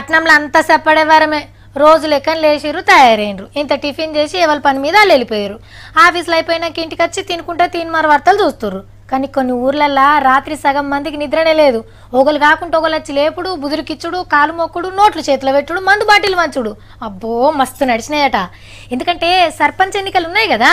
పట్నంలో అంతా సెప్పడేవారమే రోజు లెక్కన లేచిర్రు తయారైనరు ఇంత టిఫిన్ చేసి ఎవరి పని మీద వాళ్ళు వెళ్ళిపోయారు ఆఫీస్లో అయిపోయినాక ఇంటికి వచ్చి తినుకుంటే తినమారు వార్తలు చూస్తుర్రు కానీ కొన్ని ఊర్లల్లో రాత్రి సగం మందికి నిద్రనే లేదు ఒకరు కాకుండా ఒకరు వచ్చి లేపుడు బుదురుకిచ్చుడు కాలు మొక్కుడు నోట్లు చేతిలో పెట్టుడు మందు బాటిల్ మంచుడు అబ్బో మస్తు నడిచినాయట ఎందుకంటే సర్పంచ్ ఎన్నికలు ఉన్నాయి కదా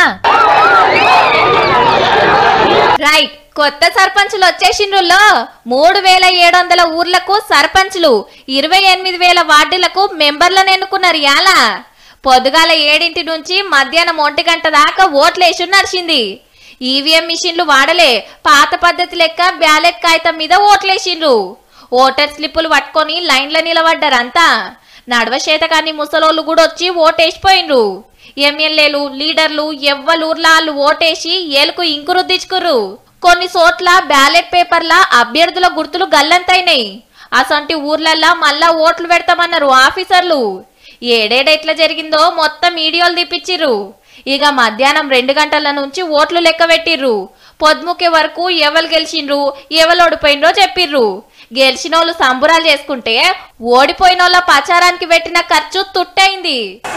రైట్ కొత్త సర్పంచులు వచ్చేసిండ్రుల్లో మూడు వేల ఏడు వందల ఊర్లకు సర్పంచులు ఇరవై ఎనిమిది వేల వార్డులకు మెంబర్లను ఎన్నుకున్నారు యాల పొద్దుగాల ఏడింటి నుంచి మధ్యాహ్నం ఒంటి గంట దాకా ఓట్లేసి నడిచింది ఈవీఎం మిషన్లు వాడలే పాత పద్ధతి లెక్క బ్యాలెట్ కాగితం మీద ఓట్లేసిండ్రు ఓటర్ స్లిప్పులు పట్టుకొని లైన్లో నిలబడ్డారంతా నడవ చేతకాని ముసలోళ్ళు కూడా వచ్చి ఓటేసిపోయిండ్రు ఎమ్మెల్యేలు లీడర్లు ఎవ్వలూర్లాళ్ళు ఓటేసి ఏలుకు ఇంకు రుద్దించుకుర్రు కొన్ని చోట్ల బ్యాలెట్ పేపర్ల అభ్యర్థుల గుర్తులు గల్లంతైనాయి అసంటి ఊర్లల్లా మళ్ళా ఓట్లు పెడతామన్నారు ఆఫీసర్లు ఏడేడెట్లా జరిగిందో మొత్తం వీడియోలు తీపిచ్చిర్రు ఇక మధ్యాహ్నం రెండు గంటల నుంచి ఓట్లు లెక్క పెట్టిర్రు పొద్దుముకే వరకు ఎవరు గెలిచిండ్రు ఎవరు ఓడిపోయిండ్రో చెప్పిర్రు గెలిచినోళ్ళు సంబురాలు చేసుకుంటే ఓడిపోయినోళ్ళ ప్రచారానికి పెట్టిన ఖర్చు తుట్టయింది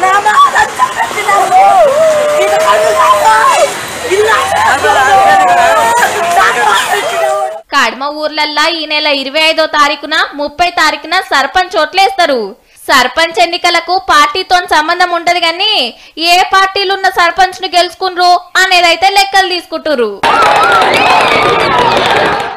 కడమ ఊర్లల్లా ఈ నెల ఇరవై ఐదో తారీఖున ముప్పై తారీఖున సర్పంచ్ ఓట్లేస్తారు సర్పంచ్ ఎన్నికలకు పార్టీతో సంబంధం ఉంటది కానీ ఏ పార్టీలున్న సర్పంచ్ ను గెలుచుకుండ్రు అనేదైతే లెక్కలు తీసుకుంటురు